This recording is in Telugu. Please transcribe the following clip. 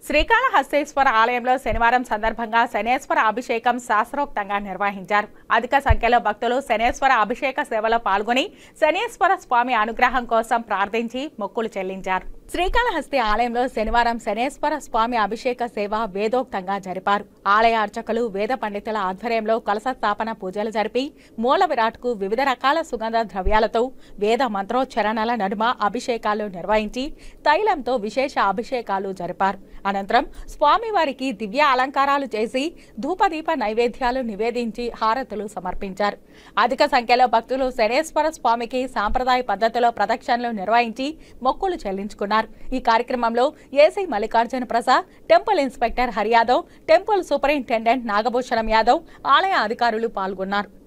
శ్రీకాళహస్తేశ్వర ఆలయంలో శనివారం సందర్భంగా శనేశ్వర అభిషేకం శాస్త్రోక్తంగా నిర్వహించారు అధిక సంఖ్యలో భక్తులు శనేశ్వర అభిషేక సేవలో పాల్గొని శనేశ్వర స్వామి అనుగ్రహం కోసం ప్రార్థించి మొక్కులు చెల్లించారు శ్రీకాళహస్తి ఆలయంలో శనివారం శనేశ్వర స్వామి అభిషేక సేవ వేదోక్తంగా జరిపారు ఆలయ అర్చకులు వేద పండితుల ఆధ్వర్యంలో కలశ స్థాపన పూజలు జరిపి మూల విరాట్కు వివిధ రకాల సుగంధ ద్రవ్యాలతో వేద మంత్రోచ్చరణల నడుమ అభిషేకాలు నిర్వహించి తైలంతో విశేష అభిషేకాలు జరిపారు అనంతరం స్వామివారికి దివ్య అలంకారాలు చేసి ధూపదీప నైవేద్యాలు నివేదించి హారతులు సమర్పించారు అధిక సంఖ్యలో భక్తులు శనేశ్వర స్వామికి సాంప్రదాయ పద్ధతిలో ప్రదక్షిణలు నిర్వహించి మొక్కులు చెల్లించుకున్నారు ఈ కార్యక్రమంలో AC Mallikarjuna Prasad temple inspector Hari Yadav temple superintendent Nagabhushanam Yadav ఆలయ అధికారులు పాల్గొన్నారు